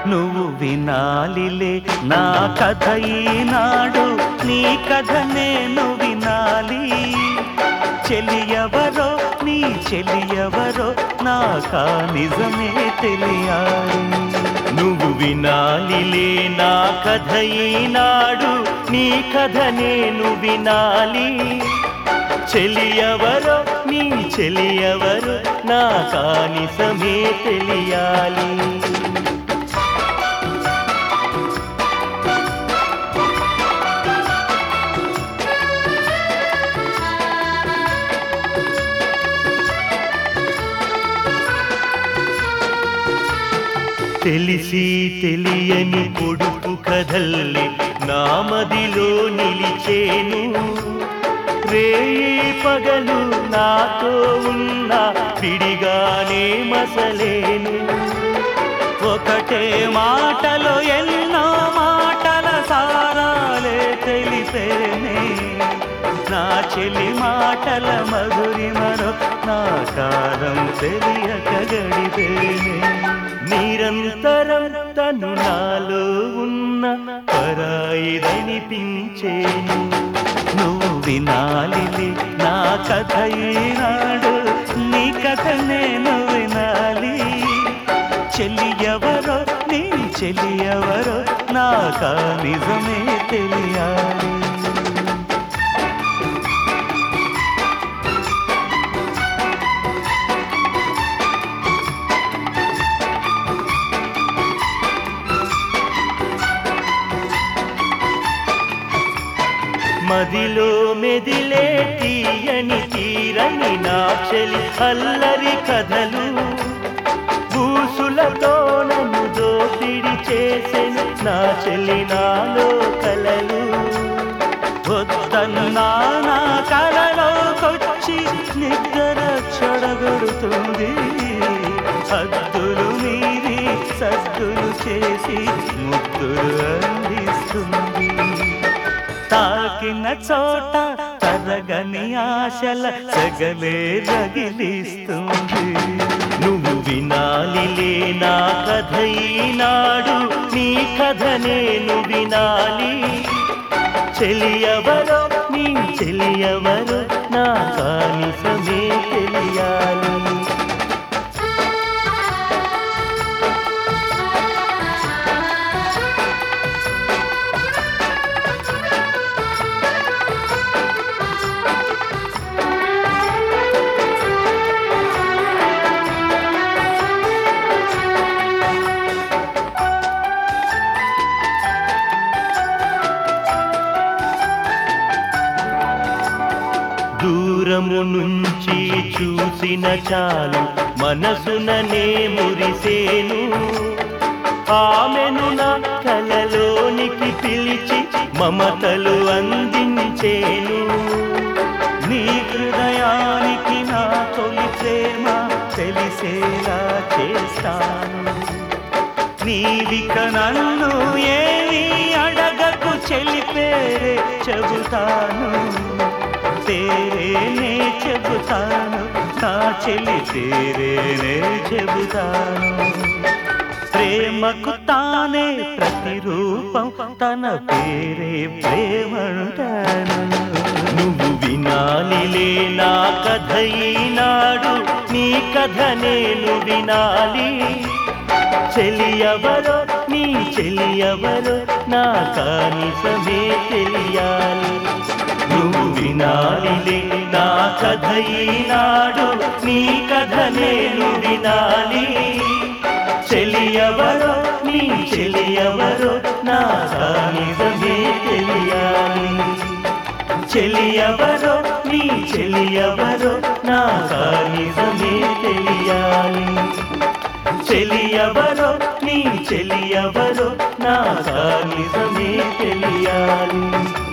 నువ్వు వినాలిలే నా కథ ఈనాడు నీ కథ నేను వినాలి చెలియవరో నీ చెలియవరో నాకా నిజమే తెలియాలి నువ్వు వినాలిలే నా కథ ఈనాడు నీ కథ నేను వినాలి చెలియవరో నీ చెలియవరో నాకా నిజమే తెలియాలి తెలిసి తెలియని పొడుపు కథల్లి నామదిలో నిలిచేను రేయి పగలు నాతో ఉన్న విడిగానే మసలేను ఒకటే మాటలో ఎన్నో మాటల సారాలే తెలిపేనే నా చెలి మాటల మధురిమరో నా కారం తెలియక గడిపేనే నిరంతరం తను నాలో ఉన్న పరాయిదనిపించేను నువ్వు వినాలిలే నా కథ ఈనాడు నీ కథ నేను వినాలి చెల్లి ఎవరో నీ చెల్లి ఎవరో నాకా నిజమే తెలియాలి మదిలో మెదిలే తీయని తీరని నా చెలి అల్లరి కథలు బూసులతో నన్ను దోపిడి చేసెను నా చెల్లి నాలో కలలు వద్దన్నా నా కలలోకొచ్చి నిద్ర చెడగొడుతుంది హద్దులు మీరి సద్దులు చేసి ముద్దులు అందిస్తుంది తాకిన చోట తరగని ఆశల సగలే రగిలిస్తుంది నువ్వు వినాలిలే నా కథ ఈనాడు నీ కథ నేను వినాలి చెలియవరో నీ చెలియవరో నా కానిసమే తెలియాలి దూరము నుంచి చూసిన చాలు మనసుననే మురిసేను ఆమెను నా కలలోనికి పిలిచి మమతలు అందించేను నీ హృదయానికి నా తొలి ప్రేమ తెలిసేలా చేస్తాను నీవిక నన్ను ఏమి అడగకు చెలిపేరే చెబుతాను తేరేనే చెబుతాను నా చెల్లి తేరేనే చెబుతాను ప్రేమకు తానే ప్రతిరూపం తన పేరే ప్రేమంటాను నువ్వు వినాలిలే నా కథ ఈనాడు నీ కథ నేను వినాలి చెలియవరో నీ చెలియవరో నా కానిసమే తెలియాలి నువ్వు వినాలిలే నా కథ ఈనాడు నీ కథ నేను వినాలి చెలియవరో నీ చెలియవరో నా కానిసమే తెలియాలి చెలియవరో నీ చెలియవరో నా కానిసమే తెలియాలి చెలియవరో నీ చెలియవరో నా నిజమే తెలియాలి